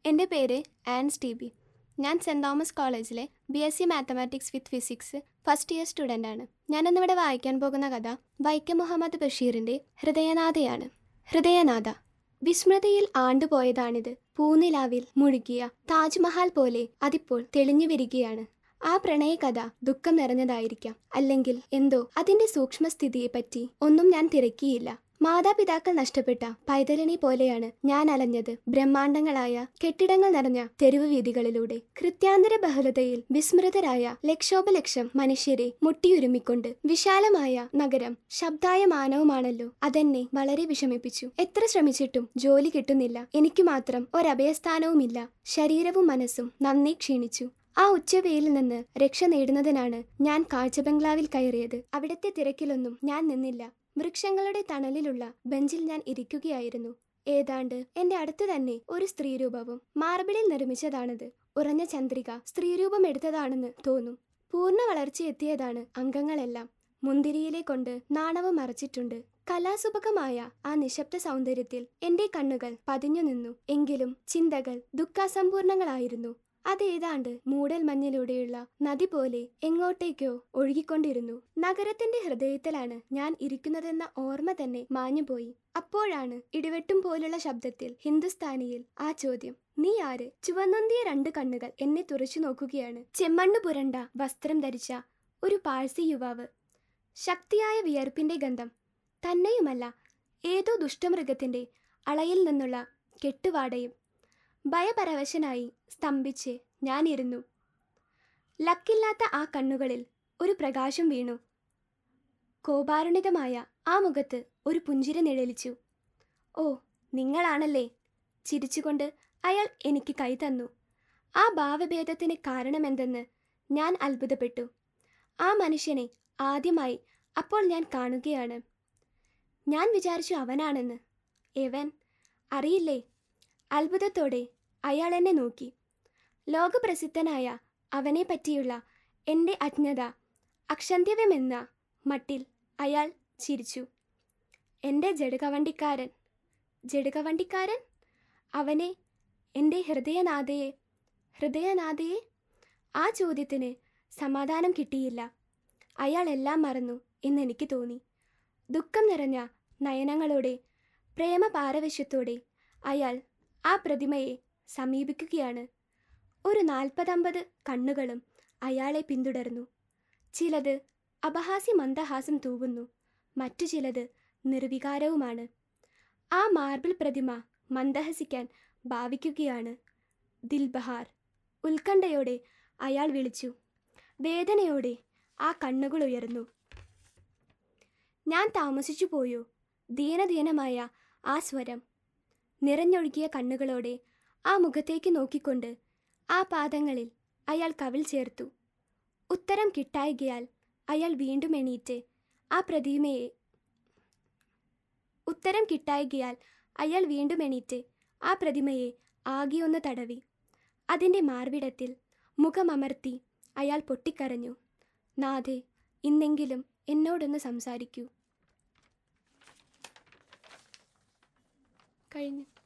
എൻ്റെ പേര് ആൻ സ്റ്റീബി ഞാൻ സെൻറ് തോമസ് കോളേജിലെ B S C mathematics with physics first year student ആണ് ഞാനിന്നിവിടെ വായിക്കാൻ പോകുന്ന കഥ വൈക്കം മുഹമ്മദ് ബഷീറിൻ്റെ ഹൃദയനാഥയാണ് ഹൃദയനാഥ വിസ്മൃതിയിൽ ആണ്ടുപോയതാണിത് പൂനിലാവിൽ മുഴുകിയ താജ്മഹാൽ പോലെ അതിപ്പോൾ തെളിഞ്ഞു വരികയാണ് ആ പ്രണയകഥ ദുഃഖം നിറഞ്ഞതായിരിക്കാം അല്ലെങ്കിൽ എന്തോ അതിന്റെ സൂക്ഷ്മസ്ഥിതിയെപ്പറ്റി ഒന്നും ഞാൻ തിരക്കിയില്ല മാതാപിതാക്കൾ നഷ്ടപ്പെട്ട പൈതലിനെ പോലെയാണ് ഞാൻ അലഞ്ഞത് ബ്രഹ്മാണ്ടങ്ങളായ കെട്ടിടങ്ങൾ നിറഞ്ഞ തെരുവ് വീതികളിലൂടെ കൃത്യാന്തര ബഹുലതയിൽ വിസ്മൃതരായ ലക്ഷോപലക്ഷം മനുഷ്യരെ മുട്ടിയുരുമിക്കൊണ്ട് വിശാലമായ നഗരം ശബ്ദായമാനവുമാണല്ലോ അതെന്നെ വളരെ വിഷമിപ്പിച്ചു എത്ര ശ്രമിച്ചിട്ടും ജോലി കിട്ടുന്നില്ല എനിക്ക് മാത്രം ഒരഭയസ്ഥാനവുമില്ല ശരീരവും മനസ്സും നന്നേ ക്ഷീണിച്ചു ആ ഉച്ചവെയിലിൽ നിന്ന് രക്ഷ നേടുന്നതിനാണ് ഞാൻ കാഴ്ച ബംഗ്ലാവിൽ കയറിയത് അവിടുത്തെ തിരക്കിലൊന്നും ഞാൻ നിന്നില്ല വൃക്ഷങ്ങളുടെ തണലിലുള്ള ബെഞ്ചിൽ ഞാൻ ഇരിക്കുകയായിരുന്നു ഏതാണ്ട് എന്റെ അടുത്ത് തന്നെ ഒരു സ്ത്രീരൂപവും മാർബിളിൽ നിർമ്മിച്ചതാണത് ഉറഞ്ഞ ചന്ദ്രിക സ്ത്രീരൂപം എടുത്തതാണെന്ന് തോന്നും പൂർണ്ണ വളർച്ചയെത്തിയതാണ് അംഗങ്ങളെല്ലാം മുന്തിരിയിലെ കൊണ്ട് നാണവും മറച്ചിട്ടുണ്ട് കലാസുപകമായ ആ നിശബ്ദ സൗന്ദര്യത്തിൽ എന്റെ കണ്ണുകൾ പതിഞ്ഞു നിന്നു എങ്കിലും ചിന്തകൾ ദുഃഖാസമ്പൂർണങ്ങളായിരുന്നു അതേതാണ്ട് മൂടൽ മഞ്ഞിലൂടെയുള്ള നദി പോലെ എങ്ങോട്ടേക്കോ ഒഴുകിക്കൊണ്ടിരുന്നു നഗരത്തിന്റെ ഹൃദയത്തിലാണ് ഞാൻ ഇരിക്കുന്നതെന്ന ഓർമ്മ തന്നെ മാഞ്ഞുപോയി അപ്പോഴാണ് ഇടിവെട്ടും പോലുള്ള ശബ്ദത്തിൽ ഹിന്ദുസ്ഥാനിയിൽ ആ ചോദ്യം നീ ആര് ചുവന്നൊന്തിയ രണ്ട് കണ്ണുകൾ എന്നെ തുറച്ചു നോക്കുകയാണ് ചെമ്മണ്ണു പുരണ്ട വസ്ത്രം ധരിച്ച ഒരു പാഴ്സി യുവാവ് ശക്തിയായ വിയർപ്പിന്റെ ഗന്ധം തന്നെയുമല്ല ഏതോ ദുഷ്ടമൃഗത്തിന്റെ അളയിൽ നിന്നുള്ള കെട്ടുവാടയും ഭയപരവശനായി സ്തംഭിച്ച് ഞാനിരുന്നു ലക്കില്ലാത്ത ആ കണ്ണുകളിൽ ഒരു പ്രകാശം വീണു കോപാരുണിതമായ ആ മുഖത്ത് ഒരു പുഞ്ചിരി നിഴലിച്ചു ഓ നിങ്ങളാണല്ലേ ചിരിച്ചുകൊണ്ട് അയാൾ എനിക്ക് കൈ തന്നു ആ ഭാവഭേദത്തിന് കാരണമെന്തെന്ന് ഞാൻ അത്ഭുതപ്പെട്ടു ആ മനുഷ്യനെ ആദ്യമായി അപ്പോൾ ഞാൻ കാണുകയാണ് ഞാൻ വിചാരിച്ചു അവനാണെന്ന് എവൻ അറിയില്ലേ അത്ഭുതത്തോടെ അയാൾ എന്നെ നോക്കി ലോകപ്രസിദ്ധനായ അവനെ പറ്റിയുള്ള എൻ്റെ അജ്ഞത അക്ഷന്ത്യവമെന്ന മട്ടിൽ അയാൾ ചിരിച്ചു എൻ്റെ ജടുകവണ്ടിക്കാരൻ ജടുകവണ്ടിക്കാരൻ അവനെ എൻ്റെ ഹൃദയനാഥയെ ഹൃദയനാഥയെ ആ ചോദ്യത്തിന് സമാധാനം കിട്ടിയില്ല അയാൾ എല്ലാം മറന്നു എന്നെനിക്ക് തോന്നി ദുഃഖം നിറഞ്ഞ നയനങ്ങളോടെ പ്രേമ പാരവശ്യത്തോടെ അയാൾ ആ പ്രതിമയെ സമീപിക്കുകയാണ് ഒരു നാൽപ്പതമ്പത് കണ്ണുകളും അയാളെ പിന്തുടർന്നു ചിലത് അപഹാസ്യ മന്ദഹാസം തൂവുന്നു മറ്റു ചിലത് നിർവികാരവുമാണ് ആ മാർബിൾ പ്രതിമ മന്ദഹസിക്കാൻ ഭാവിക്കുകയാണ് ദിൽബഹാർ ഉത്കണ്ഠയോടെ അയാൾ വിളിച്ചു വേദനയോടെ ആ കണ്ണുകൾ ഉയർന്നു ഞാൻ താമസിച്ചു പോയോ ദീനദീനമായ ആ സ്വരം നിറഞ്ഞൊഴുകിയ കണ്ണുകളോടെ ആ മുഖത്തേക്ക് നോക്കിക്കൊണ്ട് ആ പാദങ്ങളിൽ അയാൾ കവിൾ ചേർത്തു ഉത്തരം കിട്ടായികയാൽ അയാൾ വീണ്ടും എണീറ്റ് ആ പ്രതിമയെ ഉത്തരം കിട്ടായികയാൽ അയാൾ വീണ്ടും എണീറ്റ് ആ പ്രതിമയെ ആകിയൊന്ന് തടവി അതിൻ്റെ മാർവിടത്തിൽ മുഖമമർത്തി അയാൾ പൊട്ടിക്കരഞ്ഞു നാഥേ ഇന്നെങ്കിലും എന്നോടൊന്ന് സംസാരിക്കൂ കഴിഞ്ഞു